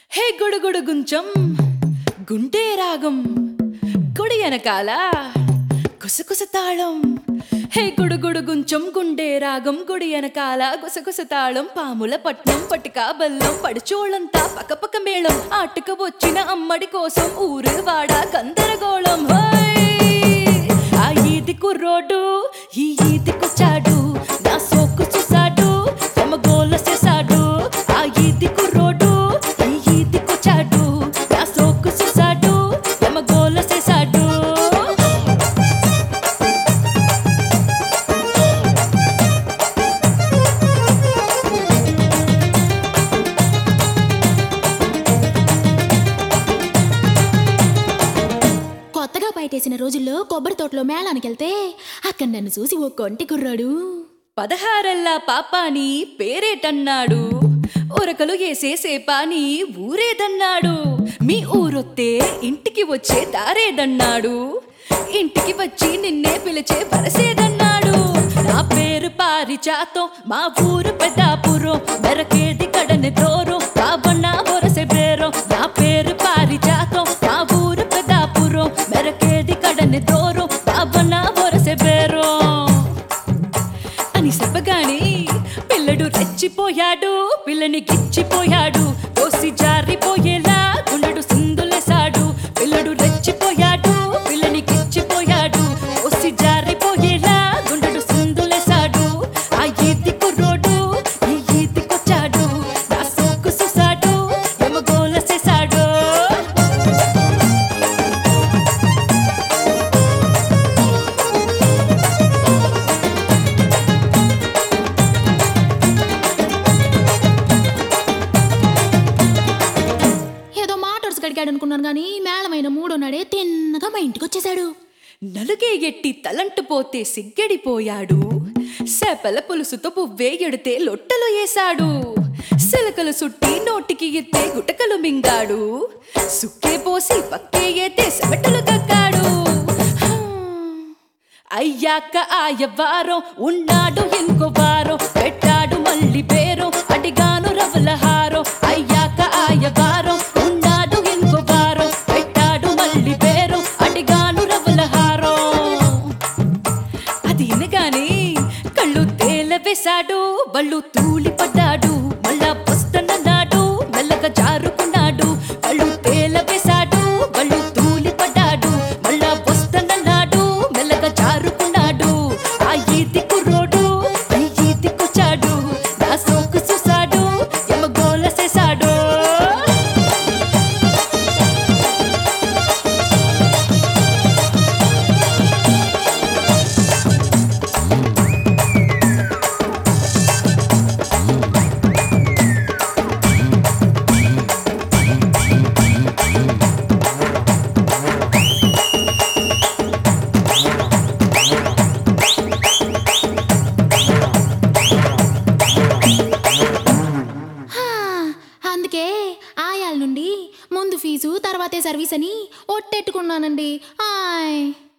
హే గుడుగుడు గుంచం గుంటే రాగం గుడి వెనకాల గుసగుస తాళం హే గుడుగుడు గుంచం గుండె రాగం గుడి వెనకాల గుసగుస తాళం పాముల పట్నం పటిక బల్లం పడిచోళంతా పకపక మేళం ఆటకు వచ్చిన అమ్మడి కోసం ఊరు వాడ గందరగోళం హోయ్! ఆ ఈది కుర్రోడు ఈ ఈదికొచ్చాడు నా సోకు చూసాడు తమ గోల చేశాడు ఆ ఈది కుర్రోడు ఈ ఈదికొచ్చాడు నా సోకు చూసాడు తమ గోల చేశాడు కొత్తగా బయటేసిన రోజుల్లో కొబ్బరి తోటలో మేళానికి వెళ్తే అక్కడ నన్ను చూసి ఓ కొంటి కుర్రాడు పదహారల్లా పాపాని పేరేటన్నాడు ఉరకలు వేసే సేపాని ఊరేదన్నాడు మీ ఊరొత్తే ఇంటికి వచ్చే దారేదన్నాడు ఇంటికి వచ్చి నిన్నే పిలిచే వరసేదన్నాడు నా పేరు పారిచాతో మా ఊరు పెద్దాపురం మెరకేది కడని తోరు కాబన్న వరసే బేరో నా పేరు పారిచాతో మా ఊరు పెద్దాపురం మెరకేది కడని తోరు కాబన్న వరసే బేరో అని చెప్పగాని పిల్లడు రెచ్చిపోయాడు పిల్లని గిచ్చిపోయాడు కోసి జారిపోయేలా గుండెడు సిందులేశాడు పిల్లడు రెచ్చిపోయాడు పిల్లని గిచ్చిపోయాడు కోసి జారిపోయేలా గుండెడు సిందులేశాడు ఆ ఈది కుర్రోడు ఈ ఈదికొచ్చాడు నా సోకు చూసాడు ఎమగోల చేశాడు ఏదో మాటర్స్ గడిగాడు అనుకున్నాను కానీ మేళమైన మూడో నాడే తిన్నగా మా ఇంటికి వచ్చేసాడు నలుగే ఎట్టి తలంటు పోతే సిగ్గడిపోయాడు సేపల పులుసుతో పువ్వే ఎడితే లొట్టలు వేశాడు సిలకలు సుట్టి నోటికి ఎత్తే గుటకలు మింగాడు సుక్కే పోసి పక్కే ఎత్తే సెమటలు కక్కాడు హా. అయ్యాక ఆయవారం ఉన్నాడు ఇంకో వారం పెట్టాడు మళ్ళీ పేరు అడిగాను రవలహారం అయ్యాక ఆయవారం ఉన్నాడు ఇంకో వారం పెట్టాడు మళ్ళీ పేరు అడిగాను రవలహారం అది వినగానే కళ్ళు తేలవేశాడు బళ్ళు తూలి పడ్డాడు మళ్ళా వస్తనన్నాడు మెల్లగా జారుకున్నాడు కళ్ళు తేలవేశాడు బళ్ళు తూలి పడ్డాడు మళ్ళా వస్తనన్నాడు మెల్లగా జారుకున్నాడు ఆ ఈది కుర్రోడు ఈ ఈదికొచ్చాడు నా సోకు చూసాడు ఎమగోల చేశాడు హా, అందుకే ఆయాల నుండి ముందు ఫీజు తర్వాతే సర్వీస్ అని ఒట్టెట్టుకున్నానండి ఆయ్